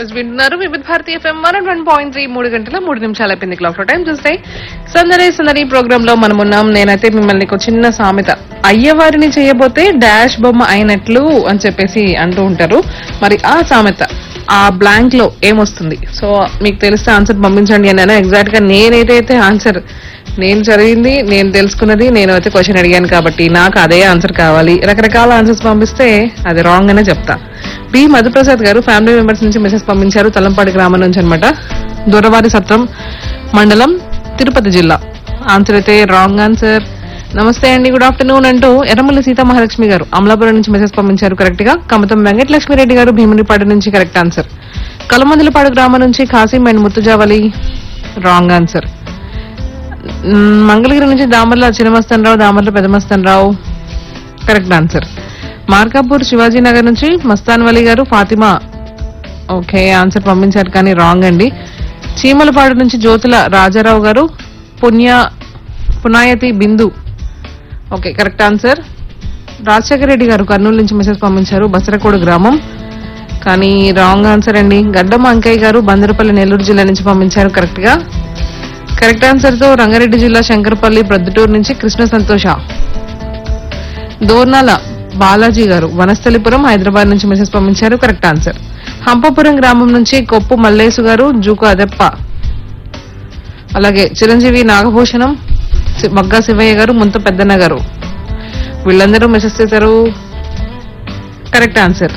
yes వింటున్నారు Vividh Bharati FM one one point three మూడు గంటల మూడు నిమిషాలు అయిపోయింది క్లాక్ లో టైం చూస్తే సందడి సందడి ప్రోగ్రామ్ లో మనం ఉన్నాం నేనైతే మిమ్మల్ని ఒక చిన్న సామెత అయ్యవారిని చేయబోతే డాష్ బొమ్మ అయినట్లు అని చెప్పేసి అంటూ ఉంటారు మరి ఆ సామెత ఆ బ్లాంక్ లో ఏమొస్తుంది సో మీకు తెలిస్తే ఆన్సర్ పంపించండి అని ఎగ్జాక్ట్ గా నేనేదైతే ఆన్సర్ నేను చదివింది నేను తెలుసుకున్నది నేను అయితే క్వశ్చన్ అడిగాను కాబట్టి నాకు అదే ఆన్సర్ కావాలి రకరకాల ఆన్సర్స్ పంపిస్తే అది రాంగ్ అనే చెప్తా బి మధుప్రసాద్ గారు ఫ్యామిలీ మెంబర్స్ నుంచి మెసేజ్ పంపించారు తలంపాడి గ్రామం నుంచి అనమాట దూరవారి సత్రం మండలం తిరుపతి జిల్లా ఆన్సర్ అయితే రాంగ్ ఆన్సర్ నమస్తే అండి గుడ్ ఆఫ్టర్నూన్ అంటూ ఎర్రమల్లి సీతా మహాలక్ష్మి గారు అమలాపురం నుంచి మెసేజ్ పంపించారు కరెక్ట్ గా కమతం వెంకటలక్ష్మిరెడ్డి గారు భీమునిపాడు నుంచి కరెక్ట్ ఆన్సర్ కలమందులపాడు గ్రామం నుంచి Kasim and Muthujavali wrong answer మ్మ్, మంగళగిరి నుంచి దామర్ల చిన్నమస్తన్ రావు దామర్ల పెద్దమస్తన్ రావు కరెక్ట్ ఆన్సర్ మార్కాపూర్ శివాజీ నగర్ నుంచి మస్తాన్ వలి గారు ఫాతిమా ఓకే ఆన్సర్ పంపించారు కానీ రాంగ్ అండి చీమలపాడు నుంచి Jyothula Rajarao garu Punya Punayathi Bindu okay correct answer Rajasekhara Reddy garu Kurnool నుంచి మెసేజ్ పంపించారు బసరకోడు గ్రామం కానీ రాంగ్ ఆన్సర్ అండి గడ్డం అంకయ్య గారు బందరపల్లి నెల్లూరు జిల్లా నుంచి పంపించారు కరెక్ట్ గా కరెక్ట్ ఆన్సర్ తో రంగారెడ్డి జిల్లా శంకరపల్లి ప్రొద్దుటూరు నుంచి కృష్ణ సంతోష దోర్నాల బాలాజీ గారు వనస్థలిపురం హైదరాబాద్ నుంచి మెసేజ్ పంపించారు కరెక్ట్ ఆన్సర్ హంపపురం గ్రామం నుంచి కొప్పు మల్లేసు గారు జూకు అదెప్ప అలాగే చిరంజీవి నాగభూషణం సి- మగ్గా శివయ్య గారు ముంత పెద్దన్న గారు వీళ్ళందరూ మెసేజ్ చేశారు correct answer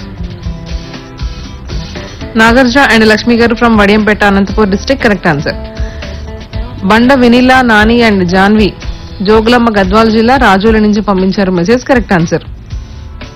Nagarjuna and Lakshmi garu from Vadiyampeta Anantapur district correct answer Banda Vanila Nani and Jhanvi Jogulamma Gadwal జిల్లా రాజోల నుంచి పంపించారు మెసేజ్ కరెక్ట్ ఆన్సర్